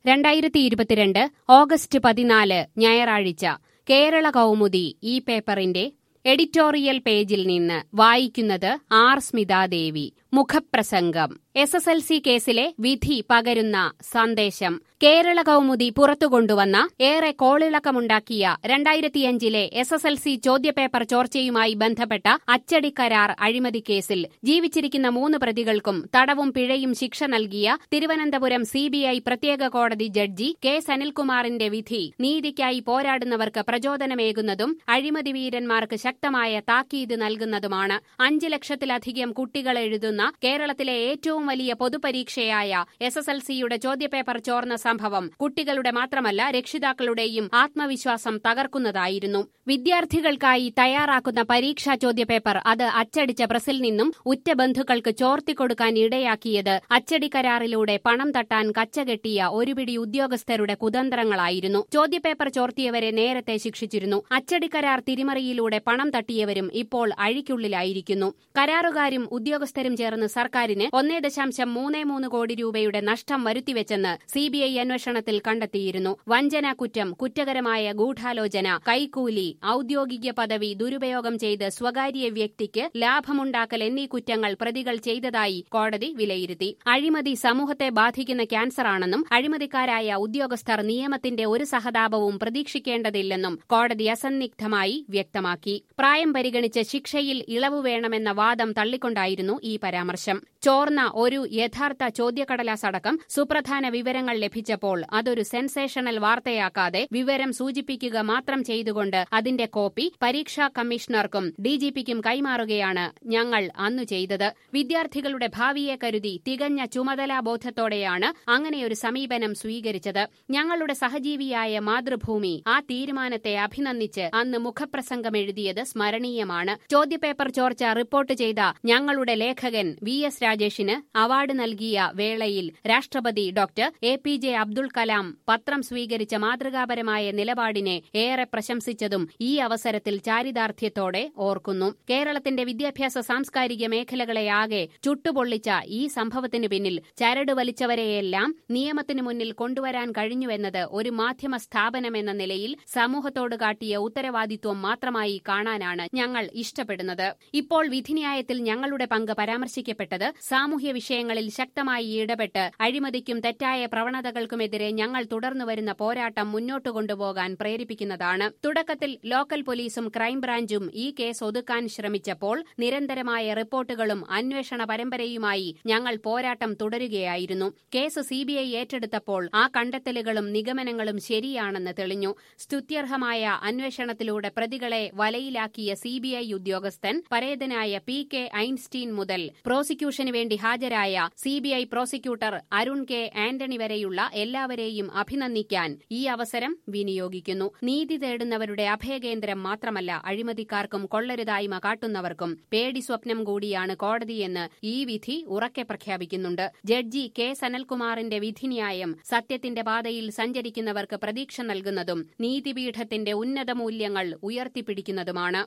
രണ്ടായിരത്തി ഇരുപത്തിരണ്ട് ഓഗസ്റ്റ് പതിനാല് ഞായറാഴ്ച കേരള കൗമുദി ഈ പേപ്പറിന്റെ എഡിറ്റോറിയൽ പേജിൽ നിന്ന് വായിക്കുന്നത് ആർ സ്മിതാദേവി മുഖപ്രസംഗം എസ് എസ് എൽ സി കേസിലെ വിധി പകരുന്ന സന്ദേശം കേരള കൗമുദി പുറത്തുകൊണ്ടുവന്ന ഏറെ കോളിളക്കമുണ്ടാക്കിയ രണ്ടായിരത്തിയഞ്ചിലെ എസ് എസ് എൽ സി ചോദ്യപേപ്പർ ചോർച്ചയുമായി ബന്ധപ്പെട്ട അച്ചടി കരാർ അഴിമതി കേസിൽ ജീവിച്ചിരിക്കുന്ന മൂന്ന് പ്രതികൾക്കും തടവും പിഴയും ശിക്ഷ നൽകിയ തിരുവനന്തപുരം സിബിഐ പ്രത്യേക കോടതി ജഡ്ജി കെ സനിൽകുമാറിന്റെ വിധി നീതിക്കായി പോരാടുന്നവർക്ക് പ്രചോദനമേകുന്നതും അഴിമതി വീരന്മാർക്ക് ശക്തമായ താക്കീത് നൽകുന്നതുമാണ് അഞ്ച് ലക്ഷത്തിലധികം കുട്ടികൾ എഴുതുന്ന കേരളത്തിലെ ഏറ്റവും വലിയ പൊതുപരീക്ഷയായ എസ് എസ് എൽ സിയുടെ ചോദ്യപേപ്പർ ചോർന്ന സംഭവം കുട്ടികളുടെ മാത്രമല്ല രക്ഷിതാക്കളുടെയും ആത്മവിശ്വാസം തകർക്കുന്നതായിരുന്നു വിദ്യാർത്ഥികൾക്കായി തയ്യാറാക്കുന്ന പരീക്ഷാ ചോദ്യപേപ്പർ അത് അച്ചടിച്ച പ്രസിൽ നിന്നും ഉറ്റ ബന്ധുക്കൾക്ക് ചോർത്തിക്കൊടുക്കാൻ ഇടയാക്കിയത് അച്ചടി കരാറിലൂടെ പണം തട്ടാൻ കച്ചകെട്ടിയ ഒരുപിടി ഉദ്യോഗസ്ഥരുടെ കുതന്ത്രങ്ങളായിരുന്നു ചോദ്യപേപ്പർ ചോർത്തിയവരെ നേരത്തെ ശിക്ഷിച്ചിരുന്നു അച്ചടി കരാർ തിരിമറിയിലൂടെ പണം തട്ടിയവരും ഇപ്പോൾ അഴിക്കുള്ളിലായിരിക്കുന്നു കരാറുകാരും ഉദ്യോഗസ്ഥരും ചേർന്ന് സർക്കാരിന് ഒന്നേ ദശാംശം മൂന്ന് മൂന്ന് കോടി രൂപയുടെ നഷ്ടം വരുത്തിവെച്ചെന്ന് സിബിഐ അന്വേഷണത്തിൽ കണ്ടെത്തിയിരുന്നു വഞ്ചന കുറ്റം കുറ്റകരമായ ഗൂഢാലോചന കൈക്കൂലി ഔദ്യോഗിക പദവി ദുരുപയോഗം ചെയ്ത് സ്വകാര്യ വ്യക്തിക്ക് ലാഭമുണ്ടാക്കൽ എന്നീ കുറ്റങ്ങൾ പ്രതികൾ ചെയ്തതായി കോടതി വിലയിരുത്തി അഴിമതി സമൂഹത്തെ ബാധിക്കുന്ന ക്യാൻസറാണെന്നും അഴിമതിക്കാരായ ഉദ്യോഗസ്ഥർ നിയമത്തിന്റെ ഒരു സഹതാപവും പ്രതീക്ഷിക്കേണ്ടതില്ലെന്നും കോടതി അസന്നിഗ്ധമായി വ്യക്തമാക്കി പ്രായം പരിഗണിച്ച് ശിക്ഷയിൽ ഇളവ് വേണമെന്ന വാദം തള്ളിക്കൊണ്ടായിരുന്നു ഈ പരാമർശം ചോർന്ന ഒരു യഥാർത്ഥ ചോദ്യക്കടലാസ് അടക്കം സുപ്രധാന വിവരങ്ങൾ ലഭിച്ചപ്പോൾ അതൊരു സെൻസേഷണൽ വാർത്തയാക്കാതെ വിവരം സൂചിപ്പിക്കുക മാത്രം ചെയ്തുകൊണ്ട് അതിന്റെ കോപ്പി പരീക്ഷാ കമ്മീഷണർക്കും ഡിജിപിക്കും കൈമാറുകയാണ് ഞങ്ങൾ അന്നു ചെയ്തത് വിദ്യാർത്ഥികളുടെ ഭാവിയെ കരുതി തികഞ്ഞ ചുമതലാബോധത്തോടെയാണ് അങ്ങനെയൊരു സമീപനം സ്വീകരിച്ചത് ഞങ്ങളുടെ സഹജീവിയായ മാതൃഭൂമി ആ തീരുമാനത്തെ അഭിനന്ദിച്ച് അന്ന് മുഖപ്രസംഗം എഴുതിയത് സ്മരണീയമാണ് ചോദ്യപേപ്പർ ചോർച്ച റിപ്പോർട്ട് ചെയ്ത ഞങ്ങളുടെ ലേഖകൻ വി എസ് രാജേഷിന് അവാർഡ് നൽകിയ വേളയിൽ രാഷ്ട്രപതി doctor A P J Abdul Kalam പത്രം സ്വീകരിച്ച മാതൃകാപരമായ നിലപാടിനെ ഏറെ പ്രശംസിച്ചതും ഈ അവസരത്തിൽ ചാരിതാർത്ഥ്യത്തോടെ ഓർക്കുന്നു കേരളത്തിന്റെ വിദ്യാഭ്യാസ സാംസ്കാരിക മേഖലകളെ ആകെ ചുട്ടുപൊള്ളിച്ച ഈ സംഭവത്തിനു പിന്നിൽ ചരട് വലിച്ചവരെയെല്ലാം നിയമത്തിനു മുന്നിൽ കൊണ്ടുവരാൻ കഴിഞ്ഞുവെന്നത് ഒരു മാധ്യമ സ്ഥാപനമെന്ന നിലയിൽ സമൂഹത്തോട് കാട്ടിയ ഉത്തരവാദിത്വം മാത്രമായി കാണാനാണ് ഞങ്ങൾ ഇഷ്ടപ്പെടുന്നത് ഇപ്പോൾ വിധിന്യായത്തിൽ ഞങ്ങളുടെ പങ്ക് പരാമർശിക്കപ്പെട്ടത് സാമൂഹ്യ വിഷയങ്ങളിൽ ശക്തമായി ഇടപെട്ട് അഴിമതിക്കും തെറ്റായ പ്രവണതകൾക്കുമെതിരെ ഞങ്ങൾ തുടർന്നുവരുന്ന പോരാട്ടം മുന്നോട്ടു കൊണ്ടുപോകാൻ പ്രേരിപ്പിക്കുന്നതാണ് തുടക്കത്തിൽ ലോക്കൽ പോലീസും ക്രൈംബ്രാഞ്ചും ഈ കേസ് ഒതുക്കാൻ ശ്രമിച്ചപ്പോൾ നിരന്തരമായ റിപ്പോർട്ടുകളും അന്വേഷണ പരമ്പരയുമായി ഞങ്ങൾ പോരാട്ടം തുടരുകയായിരുന്നു കേസ് സിബിഐ ഏറ്റെടുത്തപ്പോൾ ആ കണ്ടെത്തലുകളും നിഗമനങ്ങളും ശരിയാണെന്ന് തെളിഞ്ഞു സ്തുത്യർഹമായ അന്വേഷണത്തിലൂടെ പ്രതികളെ വലയിലാക്കിയ സിബിഐ ഉദ്യോഗസ്ഥൻ പരേതനായ പി കെ ഐൻസ്റ്റീൻ മുതൽ പ്രോസിക്യൂഷന് വേണ്ടി ഹാജരായ CBI prosecutor Arun K Antony വരെയുള്ള എല്ലാവരെയും അഭിനന്ദിക്കാൻ ഈ അവസരം വിനിയോഗിക്കുന്നു നീതി തേടുന്നവരുടെ അഭയകേന്ദ്രം മാത്രമല്ല അഴിമതിക്കാർക്കും കൊള്ളരുതായ്മ കാട്ടുന്നവർക്കും പേടി സ്വപ്നം കൂടിയാണ് കോടതിയെന്ന് ഈ വിധി ഉറക്കെ പ്രഖ്യാപിക്കുന്നുണ്ട് ജഡ്ജി കെ സനൽകുമാറിന്റെ വിധിന്യായം സത്യത്തിന്റെ പാതയിൽ സഞ്ചരിക്കുന്നവർക്ക് പ്രതീക്ഷ നൽകുന്നതും നീതിപീഠത്തിന്റെ ഉന്നത മൂല്യങ്ങൾ ഉയർത്തിപ്പിടിക്കുന്നതുമാണ്